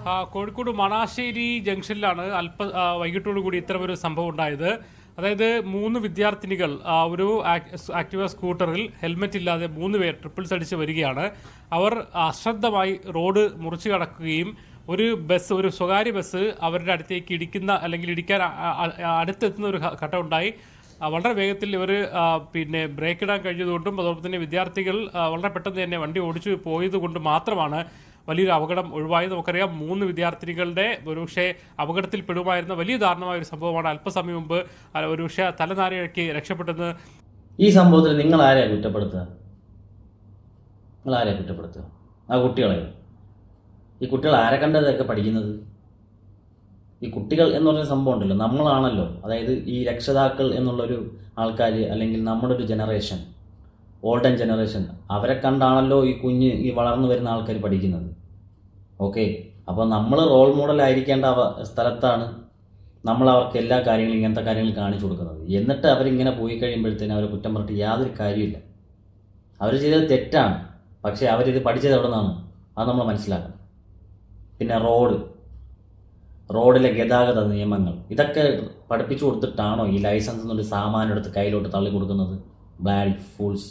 ആ, കോഴിക്കോട് മണാശ്ശേരി ജംഗ്ഷനിലാണ് അല്പ ആ, വൈകിട്ടോടുകൂടി ഇത്തരമൊരു സംഭവം ഉണ്ടായത് അതായത് മൂന്ന് വിദ്യാർത്ഥിനികൾ ആ, ഒരു ആക്- ആക്ടിവ സ്കൂട്ടറിൽ ഹെൽമെറ്റ് ഇല്ലാതെ മൂന്ന് പേർ ട്രിപ്പിൾസ് അടിച്ച് വരികയാണ് അവർ അശ്രദ്ധമായി റോഡ് മുറിച്ചു കടക്കുകയും ഒരു ബസ് ഒരു സ്വകാര്യ ബസ് അവരുടെ അടുത്തേക്ക് ഇടിക്കുന്ന അല്ലെങ്കിൽ ഇടിക്കാൻ അ- അ- അ- അടുത്തെത്തുന്ന ഒരു ഘ- ഘട്ടം ഉണ്ടായി ആ, വളരെ വേഗത്തിൽ ഇവർ പിന്നെ ബ്രേക്ക് ഇടാൻ കഴിഞ്ഞതുകൊണ്ടും അതോടൊപ്പം തന്നെ വിദ്യാർത്ഥികൾ ആ, വളരെ പെട്ടെന്ന് തന്നെ വണ്ടി ഓടിച്ചു പോയത് കൊണ്ട് മാത്രമാണ് വലിയൊരു അപകടം ഒഴിവായത് നമുക്കറിയാം മൂന്ന് വിദ്യാർത്ഥിനികളുടെ ഒരുപക്ഷെ അപകടത്തിൽ പെടുമായിരുന്ന വലിയ ദാരുണമായ ഒരു സംഭവമാണ് അല്പസമയം മുമ്പ് ആ, ഒരുപക്ഷെ തലനാരിഴയ്ക്ക് രക്ഷപ്പെട്ടെന്ന് ഈ സംഭവത്തിൽ നിങ്ങൾ ആരെയാ കുറ്റപ്പെടുത്തുക നിങ്ങൾ ആരെയാ കുറ്റപ്പെടുത്തുക ആ കുട്ടികളെ ഈ കുട്ടികൾ ആരെ കണ്ടതൊക്കെ പഠിക്കുന്നത് ഈ കുട്ടികൾ എന്ന് പറഞ്ഞ സംഭവം ഉണ്ടല്ലോ നമ്മളാണല്ലോ അതായത് ഈ രക്ഷിതാക്കൾ എന്നുള്ളൊരു ആൾക്കാർ അല്ലെങ്കിൽ നമ്മുടെ ഒരു ജനറേഷൻ ഓൾഡൻ ജനറേഷൻ അവരെ കണ്ടാണല്ലോ ഈ കുഞ്ഞ് ഈ വളർന്നു വരുന്ന ആൾക്കാർ പഠിക്കുന്നത് ഓക്കെ അപ്പോൾ നമ്മൾ റോൾ മോഡൽ ആയിരിക്കേണ്ട അവ സ്ഥലത്താണ് നമ്മൾ അവർക്ക് എല്ലാ കാര്യങ്ങളും ഇങ്ങനത്തെ കാര്യങ്ങൾ കാണിച്ചു കൊടുക്കുന്നത് എന്നിട്ട് അവരിങ്ങനെ പോയി കഴിയുമ്പോഴത്തേനും അവരെ കുറ്റം പറഞ്ഞിട്ട് യാതൊരു കാര്യമില്ല അവർ ചെയ്തത് തെറ്റാണ് പക്ഷേ അവരിത് പഠിച്ചത് എവിടെ നിന്നാണ് അത് നമ്മൾ മനസ്സിലാക്കണം പിന്നെ റോഡ് റോഡിലെ ഗതാഗത നിയമങ്ങൾ ഇതൊക്കെ പഠിപ്പിച്ചു കൊടുത്തിട്ടാണോ ഈ ലൈസൻസ് എന്നൊരു സാമാനം എടുത്ത് കയ്യിലോട്ട് തള്ളി കൊടുക്കുന്നത് ബ്ലാഡ് ഫൂൾസ്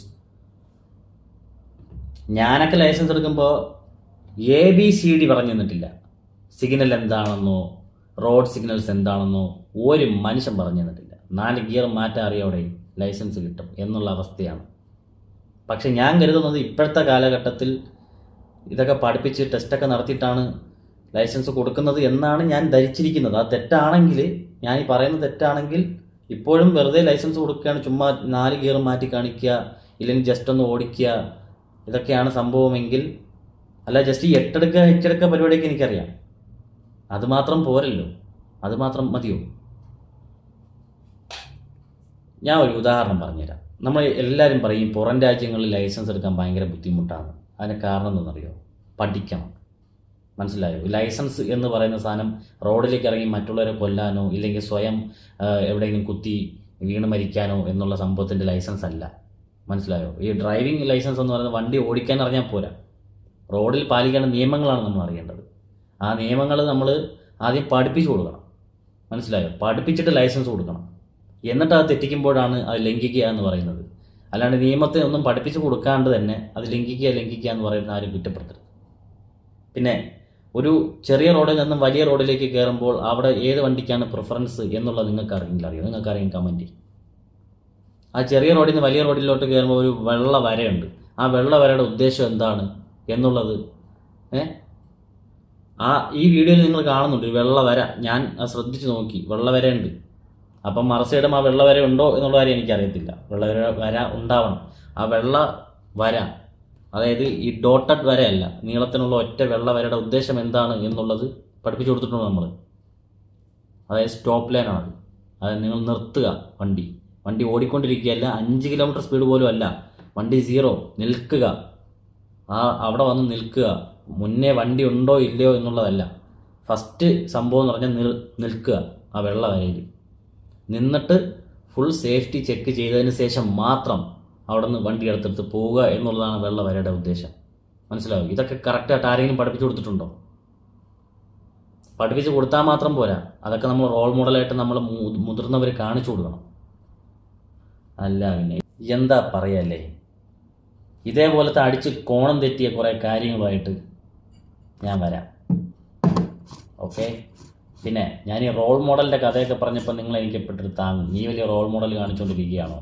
ഞാനൊക്കെ ലൈസൻസ് എടുക്കുമ്പോൾ എ ബി സി ഡി പറഞ്ഞു തന്നിട്ടില്ല സിഗ്നൽ എന്താണെന്നോ റോഡ് സിഗ്നൽസ് എന്താണെന്നോ ഒരു മനുഷ്യൻ പറഞ്ഞു തന്നിട്ടില്ല നാല് ഗിയർ മാറ്റാൻ അറിയോടെ ലൈസൻസ് കിട്ടും എന്നുള്ള അവസ്ഥയാണ് പക്ഷെ ഞാൻ കരുതുന്നത് ഇപ്പോഴത്തെ കാലഘട്ടത്തിൽ ഇതൊക്കെ പഠിപ്പിച്ച് ടെസ്റ്റൊക്കെ നടത്തിയിട്ടാണ് ലൈസൻസ് കൊടുക്കുന്നത് എന്നാണ് ഞാൻ ധരിച്ചിരിക്കുന്നത് ആ തെറ്റാണെങ്കിൽ ഞാൻ ഈ പറയുന്നത് തെറ്റാണെങ്കിൽ ഇപ്പോഴും വെറുതെ ലൈസൻസ് കൊടുക്കുകയാണ് ചുമ്മാ നാല് ഗിയർ മാറ്റി കാണിക്കുക ഇല്ലെങ്കിൽ ജസ്റ്റ് ഒന്ന് ഓടിക്കുക ഇതൊക്കെയാണ് സംഭവമെങ്കിൽ അല്ല ജസ്റ്റ് ഈ എട്ടെടുക്കുക എച്ചെടുക്കുക പരിപാടിയൊക്കെ എനിക്കറിയാം അത് മാത്രം പോരല്ലോ അത് മാത്രം മതിയോ ഞാൻ ഒരു ഉദാഹരണം പറഞ്ഞുതരാം നമ്മൾ എല്ലാവരും പറയും പുറം രാജ്യങ്ങളിൽ ലൈസൻസ് എടുക്കാൻ ഭയങ്കര ബുദ്ധിമുട്ടാണ് അതിന് കാരണം എന്താണെന്നറിയോ പഠിക്കണം മനസ്സിലായോ ലൈസൻസ് എന്ന് പറയുന്ന സാധനം റോഡിലേക്ക് ഇറങ്ങി മറ്റുള്ളവരെ കൊല്ലാനോ ഇല്ലെങ്കിൽ സ്വയം ആ, എവിടെയെങ്കിലും കുത്തി വീണ് മരിക്കാനോ എന്നുള്ള സംഭവത്തിൻ്റെ ലൈസൻസ് അല്ല മനസ്സിലായോ ഈ ഡ്രൈവിംഗ് ലൈസൻസ് എന്ന് പറയുന്നത് വണ്ടി ഓടിക്കാൻ അറിഞ്ഞാൽ പോരാ റോഡിൽ പാലിക്കേണ്ട നിയമങ്ങളാണ് നമ്മൾ അറിയേണ്ടത് ആ നിയമങ്ങൾ നമ്മൾ ആദ്യം പഠിപ്പിച്ചു കൊടുക്കണം മനസ്സിലായോ പഠിപ്പിച്ചിട്ട് ലൈസൻസ് കൊടുക്കണം എന്നിട്ട് അത് തെറ്റിക്കുമ്പോഴാണ് അത് ലംഘിക്കുക എന്ന് പറയുന്നത് അല്ലാണ്ട് നിയമത്തെ ഒന്നും പഠിപ്പിച്ചു കൊടുക്കാണ്ട് തന്നെ അത് ലംഘിക്കുക ലംഘിക്കുക എന്ന് പറയുന്ന ആരും കുറ്റപ്പെടുത്തരുത് പിന്നെ ഒരു ചെറിയ റോഡിൽ നിന്നും വലിയ റോഡിലേക്ക് കയറുമ്പോൾ അവിടെ ഏത് വണ്ടിക്കാണ് പ്രിഫറൻസ് എന്നുള്ളത് നിങ്ങൾക്ക് അറിയില്ല അറിയോ നിങ്ങൾക്ക് അറിയാം കമൻറ്റ് ആ ചെറിയ റോഡിൽ നിന്ന് വലിയ റോഡിലോട്ട് കയറുമ്പോൾ ഒരു വെള്ള വരയുണ്ട് ആ വെള്ള വരയുടെ ഉദ്ദേശം എന്താണ് എന്നുള്ളത് ഏ ആ ഈ വീഡിയോയിൽ നിങ്ങൾ കാണുന്നുണ്ട് ഒരു വെള്ള വര ഞാൻ അത് ശ്രദ്ധിച്ച് നോക്കി വെള്ള വരയുണ്ട് അപ്പം മറസൈഡും ആ വെള്ള വര ഉണ്ടോ എന്നുള്ള കാര്യം എനിക്കറിയത്തില്ല വെള്ള വര വര ഉണ്ടാവണം ആ വെള്ള വര അതായത് ഈ ഡോട്ടഡ് വരയല്ല നീളത്തിനുള്ള ഒറ്റ വെള്ള വരയുടെ ഉദ്ദേശം എന്താണ് എന്നുള്ളത് പഠിപ്പിച്ചു കൊടുത്തിട്ടുണ്ട് നമ്മൾ അതായത് സ്റ്റോപ്പ് ലൈനാണ് അത് അതായത് നിങ്ങൾ നിർത്തുക വണ്ടി വണ്ടി ഓടിക്കൊണ്ടിരിക്കുകയല്ല അഞ്ച് കിലോമീറ്റർ സ്പീഡ് പോലും അല്ല വണ്ടി സീറോ നിൽക്കുക ആ അവിടെ വന്ന് നിൽക്കുക മുന്നേ വണ്ടി ഉണ്ടോ ഇല്ലയോ എന്നുള്ളതല്ല ഫസ്റ്റ് സംഭവം എന്ന് പറഞ്ഞാൽ നിൽ നിൽക്കുക ആ വെള്ള വരയിൽ നിന്നിട്ട് ഫുൾ സേഫ്റ്റി ചെക്ക് ചെയ്തതിന് ശേഷം മാത്രം അവിടെ നിന്ന് വണ്ടി എടുത്തെടുത്ത് പോവുക എന്നുള്ളതാണ് വെള്ള വരയുടെ ഉദ്ദേശം മനസ്സിലാവും ഇതൊക്കെ കറക്റ്റായിട്ട് ആരെങ്കിലും പഠിപ്പിച്ചു കൊടുത്തിട്ടുണ്ടോ പഠിപ്പിച്ച് കൊടുത്താൽ മാത്രം പോരാ അതൊക്കെ നമ്മൾ റോൾ മോഡലായിട്ട് നമ്മൾ മുതിർന്നവർ കാണിച്ചു കൊടുക്കണം അല്ല പിന്നെ എന്താ പറയല്ലേ ഇതേപോലത്തെ അടിച്ച് കോണം തെറ്റിയ കുറേ കാര്യങ്ങളുമായിട്ട് ഞാൻ വരാം ഓക്കെ പിന്നെ ഞാൻ ഈ റോൾ മോഡലിൻ്റെ കഥയൊക്കെ പറഞ്ഞപ്പോൾ നിങ്ങൾ എനിക്ക് പെട്ടിട്ട് താങ്ങും നീ വലിയ റോൾ മോഡൽ കാണിച്ചുകൊണ്ടിരിക്കുകയാണോ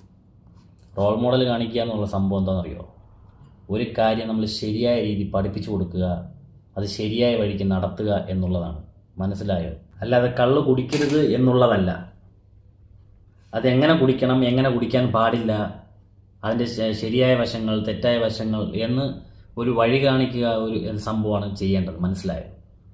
റോൾ മോഡൽ കാണിക്കുക എന്നുള്ള സംഭവം എന്താണെന്നറിയോ ഒരു കാര്യം നമ്മൾ ശരിയായ രീതി പഠിപ്പിച്ചു കൊടുക്കുക അത് ശരിയായ വഴിക്ക് നടത്തുക എന്നുള്ളതാണ് മനസ്സിലായോ അല്ലാതെ കള്ള് കുടിക്കരുത് എന്നുള്ളതല്ല അതെങ്ങനെ കുടിക്കണം എങ്ങനെ കുടിക്കാൻ പാടില്ല അതിൻ്റെ ശ- ശരിയായ വശങ്ങൾ തെറ്റായ വശങ്ങൾ എന്ന് ഒരു വഴി കാണിക്കുക ഒരു സംഭവമാണ് ചെയ്യേണ്ടത് മനസ്സിലായോ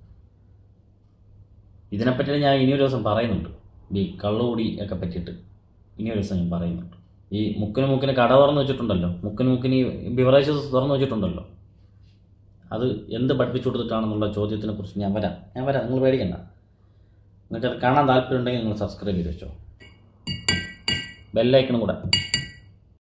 ഇതിനെപ്പറ്റി ഞാൻ ഇനിയൊരു ദിവസം പറയുന്നുണ്ട് ഈ കള്ളുകൂടി ഒക്കെ പറ്റിയിട്ട് ഇനിയൊരു ദിവസം ഞാൻ പറയുന്നുണ്ട് ഈ മുക്കിന് മുക്കിന് കട തുറന്നു വെച്ചിട്ടുണ്ടല്ലോ മുക്കിന് മുക്കിന് ബിവറേജസ് തുറന്നു വെച്ചിട്ടുണ്ടല്ലോ അത് എന്ത് പഠിപ്പിച്ചു കൊടുത്തിട്ടാണെന്നുള്ള ചോദ്യത്തിനെ കുറിച്ച് ഞാൻ വരാം ഞാൻ വരാം നിങ്ങൾ പേടിക്കണ്ട നിങ്ങൾക്ക് അത് കാണാൻ താല്പര്യം ഉണ്ടെങ്കിൽ നിങ്ങൾ സബ്സ്ക്രൈബ് ചെയ്ത് വെച്ചോ ബെല്ലൈക്കണും കൂടെ